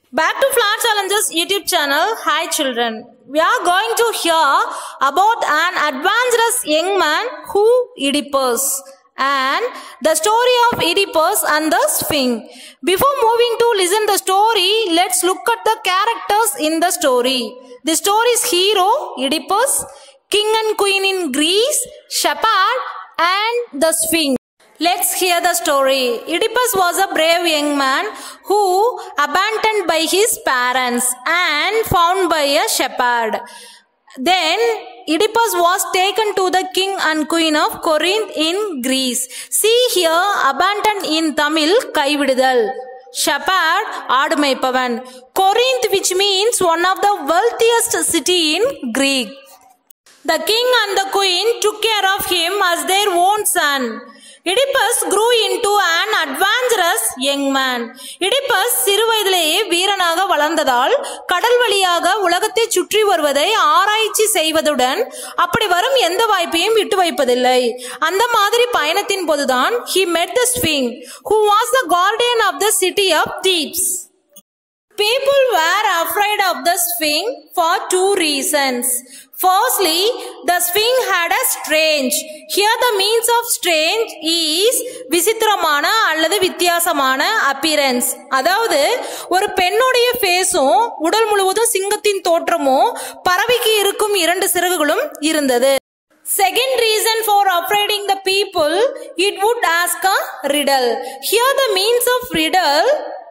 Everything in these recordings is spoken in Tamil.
Back to Flat Challenges YouTube channel. Hi children. We are going to hear about an adventurous young man who Oedipus and the story of Oedipus and the Sphinx. Before moving to listen the story, let's look at the characters in the story. The story's hero Oedipus, king and queen in Greece, shepherd and the Sphinx. Let's hear the story. Oedipus was a brave young man who abandoned by his parents and found by a shepherd. Then Oedipus was taken to the king and queen of Corinth in Greece. See here abandoned in Tamil கைவிடுதல் shepherd ஆடு மேய்ப்பவன் Corinth which means one of the wealthiest city in Greek. The king and the queen took care of him as their own son. Oedipus grew into an adventurous young man. Oedipus சிறுவயதிலேயே வீரனாக வளர்ந்ததால் கடல் வழியாக உலகத்தை சுற்றி வருவதை ஆராய்ச்சி செய்வதுடன் அப்படி வரும் எந்த வாய்ப்பையும் விட்டு வைப்பதில்லை அந்த மாதிரி பயணத்தின் போதுதான் he met the Sphinx who was the guardian of the city of Thebes. People were afraid of the Sphinx for two reasons. Firstly, the Sphinx had a strange. Here the means of strange is விசித்திரமான அல்லது வித்தியாசமான appearance. அதாவது ஒரு பெண்ணுடைய ஃபேஸும் உடல் முழுவதும் சிங்கத்தின் தோற்றமும் பறவைக்கு இருக்கும் இரண்டு சிறகுகளும் இருந்தது Second reason for afraiding the people, it would ask a riddle. Here the means of riddle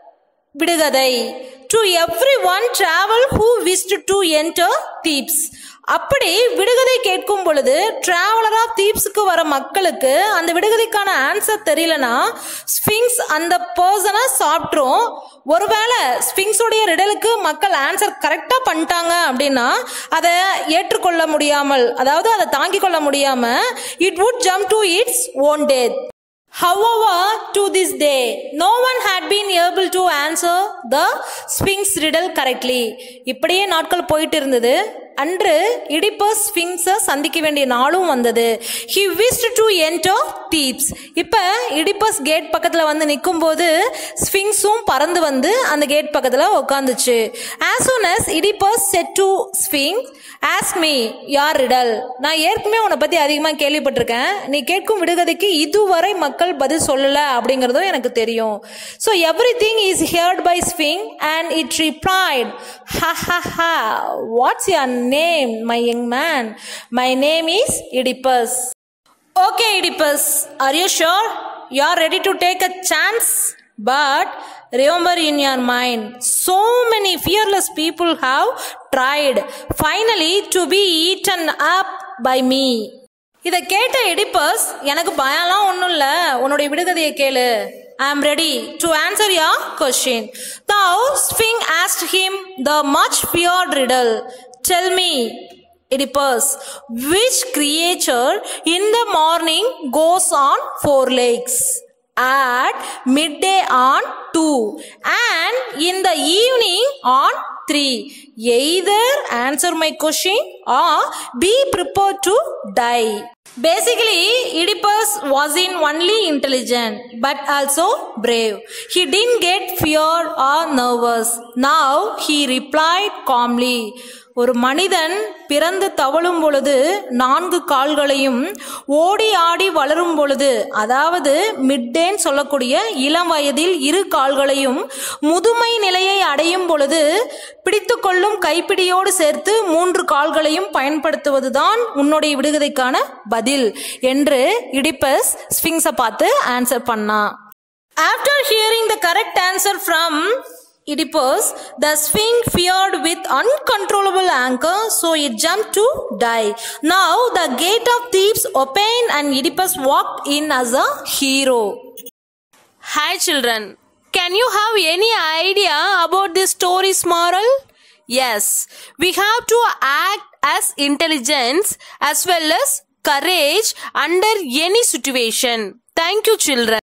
விடுகதை to every one travel who wished to enter Thebes அப்படி விடுகதை கேட்கும் பொழுது டிராவலர் ஆஃப் தீப்ஸுக்கு வர மக்களுக்கு அந்த விடுகதைக்கான ஆன்சர் தெரியலனா ஸ்பிங்ஸ் அந்த பர்சனை சாப்பிட்ரும் ஒருவேளை ஸ்பிங்ஸுடைய ரிடலுக்கு மக்கள் ஆன்சர் கரெக்டாக பண்ணிட்டாங்க அப்படின்னா அதை ஏற்றுக்கொள்ள முடியாமல் அதாவது அதை தாங்கிக் கொள்ள முடியாம it would jump to its own death However, to this day, no one had been able to answer the Sphinx riddle correctly. இப்படியே நாட்கள் போயிட்டு இருந்தது அன்று இடிப்பஸ் ஸ்பிங்ஸை சந்திக்க வேண்டிய நாளும் வந்தது he wished to enter Thebes இப்போ இடிப்பஸ் கேட் பக்கத்தில் வந்து நிற்கும் போது ஸ்பிங்ஸும் பறந்து வந்து அந்த கேட் பக்கத்தில் உட்காந்துச்சு as soon as Oedipus said to Sphinx ask me your riddle நான் ஏற்கனவே உன்னை பற்றி அதிகமாக கேள்விப்பட்டிருக்கேன் நீ கேட்கும் விடுகதைக்கு இதுவரை மக்கள் பதில் சொல்லலை அப்படிங்கிறதும் எனக்கு தெரியும் so everything is heard by Sphinx and it replied ha ha ha what's your name my young man my name is Oedipus okay Oedipus are you sure you are ready to take a chance But remember in your mind, so many fearless people have tried finally to be eaten up by me. இதை கேட்ட எடிப்பஸ் எனக்கு பயம்லாம் ஒன்றும் இல்லை உன்னுடைய விடுகதையை கேளு I am ready to answer your question Now Sphinx asked him the much feared riddle. Tell me, Oedipus, which creature in the morning goes on four legs? at midday on 2 and in the evening on 3 either answer my question or be prepared to die basically oedipus wasn't only intelligent but also brave he didn't get feared or nervous now he replied calmly ஒரு மனிதன் பிறந்து தவழும் பொழுது நான்கு கால்களையும் ஓடி ஆடி வளரும் பொழுது அதாவது மிட்டேன்னு சொல்லக்கூடிய இளம் வயதில் இரு கால்களையும் முதுமை நிலையை அடையும் பொழுது பிடித்து கொள்ளும் கைப்பிடியோடு சேர்த்து மூன்று கால்களையும் பயன்படுத்துவதுதான் உன்னுடைய விடுகதைக்கான பதில் என்று இடிப்பஸ் ஸ்பிங்ஸை பார்த்து ஆன்சர் பண்ணான் after hearing the correct answer from Oedipus, the Sphinx feared with uncontrollable anger, so it jumped to die. Now the gate of Thebes opened and Oedipus walked in as a hero. Hi children, can you have any idea about this story's moral? Yes, we have to act as intelligence as well as courage under any situation. Thank you children.